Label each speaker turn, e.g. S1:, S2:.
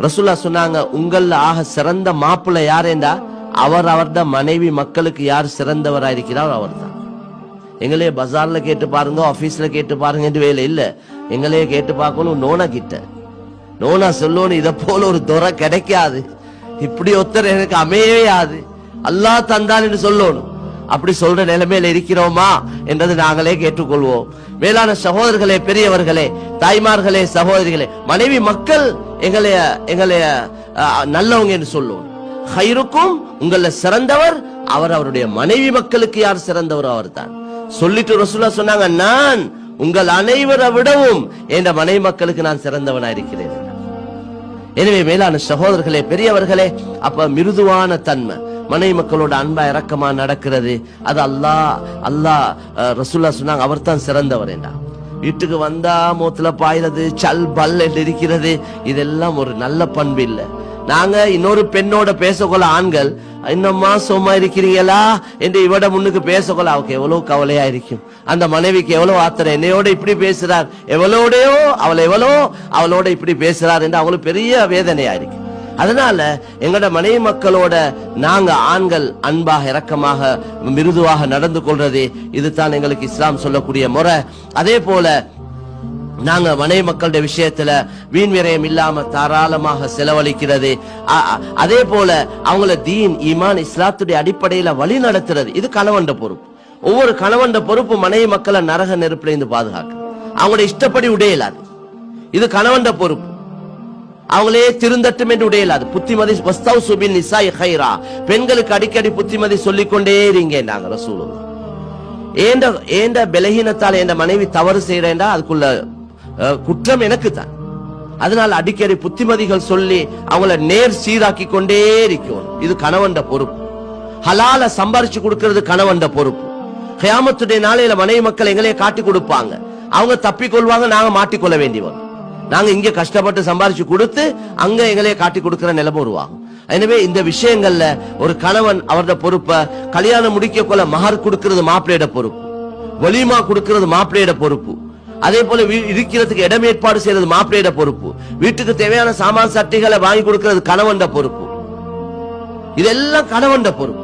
S1: ரசூல்லா சொன்னாங்க உங்கள ஆக சிறந்த மாப்பிள்ளை யாரேண்டா அவர் அவர்த மனைவி மக்களுக்கு யார் சிறந்தவரா இருக்கிறார் அவர்தான் எங்களே பஜார்ல கேட்டு பாருங்க ஆபீஸ்ல கேட்டு பாருங்க வேலை இல்ல எங்களே கேட்டு பார்க்கணும் நோனா கிட்ட நோனா சொல்லணும் இத போல ஒரு துறை கிடைக்காது இப்படி ஒருத்தர் எனக்கு அமையவே அல்லாஹ் தந்தான் என்று சொல்லணும் அப்படி சொல்ற நிலைமையில இருக்கிறோமா என்றது நாங்களே கேட்டுக்கொள்வோம் மேலான சகோதரர்களே பெரியவர்களே தாய்மார்களே சகோதரிகளே மனைவி மக்கள் எங்களைய எங்களைய அஹ், நல்லவங்க என்று சொல்லுவோம் ஹைருக்கும் உங்கள சிறந்தவர் அவர் அவருடைய மனைவி மக்களுக்கு யார் சிறந்தவர் அவர்தான் சொல்லிட்டு ரசூலா சொன்னாங்க நான் உங்கள் அனைவரை விடவும் என்ற மனைவி மக்களுக்கு நான் சிறந்தவனா இருக்கிறேன் எனவே மேலான சகோதரர்களே பெரியவர்களே அப்ப மிருதுவான தன்மை மனைவி மக்களோட அன்பா இரக்கமா நடக்கிறது அது அல்லாஹ் அல்லாஹ் அஹ், ரசூல்லா சொன்னாங்க அவர் தான் சிறந்தவர் என்றா வீட்டுக்கு வந்தா மூத்துல பாயிறது சல் பல் என்று இருக்கிறது இதெல்லாம் ஒரு நல்ல பண்பு இல்ல நாங்க இன்னொரு பெண்ணோட பேசக்கொள்ள ஆண்கள் இன்னம்மா சும்மா இருக்கிறீங்களா என்று இவட முன்னுக்கு பேசக்கொள்ள அவருக்கு எவ்வளவு கவலையா இருக்கும் அந்த மனைவிக்கு எவ்வளவு ஆத்திரம் என்னையோட இப்படி பேசுறார் எவ்வளோடையோ அவளை எவ்வளோ அவளோட இப்படி பேசுறார் என்று அவங்களுக்கு பெரிய வேதனையா இருக்கு அதனால எங்கட மனைவி மக்களோட நாங்க ஆண்கள் அன்பாக இரக்கமாக மிருதுவாக நடந்து கொள்றது இதுதான் எங்களுக்கு இஸ்லாம் சொல்லக்கூடிய முறை அதே போல நாங்க மனைவி மக்களுடைய விஷயத்துல வீண் விரயம் இல்லாம தாராளமாக செலவழிக்கிறது அ- அ- அதே போல அவங்கள தீன் ஈமான் இஸ்லாத்துடைய அடிப்படையில வழி நடத்துறது இது கணவன்ட பொறுப்பு ஒவ்வொரு கணவன்ட பொறுப்பு மனைவி மக்களை நரக நெருப்புல இருந்து பாதுகாக்க அவங்களோட இஷ்டப்படி உடையலாது இது கணவன்ட பொறுப்பு அவங்களே திருந்தட்டும் என்று உடையலாது புத்திமதி வஸ்தவ் சுபின் நிசாய் ஹைரா பெண்களுக்கு அடிக்கடி புத்திமதி சொல்லிக்கொண்டே இருங்க நாங்க ரசூலுல்லாஹ் ஏண்ட ஏண்ட பலகீனத்தால் என் மனைவி தவறு செய்யறேன்டா அதுக்குள்ள அஹ், குற்றம் எனக்கு தான் அதனால அடிக்கடி புத்திமதிகள் சொல்லி அவங்கள நேர் சீராக்கி கொண்டே இருக்கணும் இது கணவன்ட பொறுப்பு ஹலால சம்பாரிச்சு கொடுக்கிறது கணவன்ட பொறுப்பு கியாமத்துடைய நாளையில மனைவி மக்கள் எங்களையே காட்டி கொடுப்பாங்க அவங்க தப்பிக்கொள்வாங்க நாங்க மாட்டிக்கொள்ள வேண்டி வரும் நாங்க இங்க கஷ்டப்பட்டு சம்பாரிச்சு கொடுத்து அங்க எங்களையே காட்டி கொடுக்கிற நிலைமை உருவாகும் எனவே இந்த விஷயங்கள்ல ஒரு கணவன் அவரோட பொறுப்பை கல்யாணம் முடிக்க கொள்ள மகர் கொடுக்கிறது மாப்பிள்ளையோட பொறுப்பு வலிமா கொடுக்கிறது மாப்பிள்ளையோட பொறுப்பு அதே போல வீ- இருக்கிறதுக்கு இடம் ஏற்பாடு செய்யறது மாப்பிள்ளையோட பொறுப்பு வீட்டுக்கு தேவையான சாமான் சட்டைகளை வாங்கி கொடுக்கிறது கணவன்ட பொறுப்பு இதெல்லாம் கணவன்ட பொறுப்பு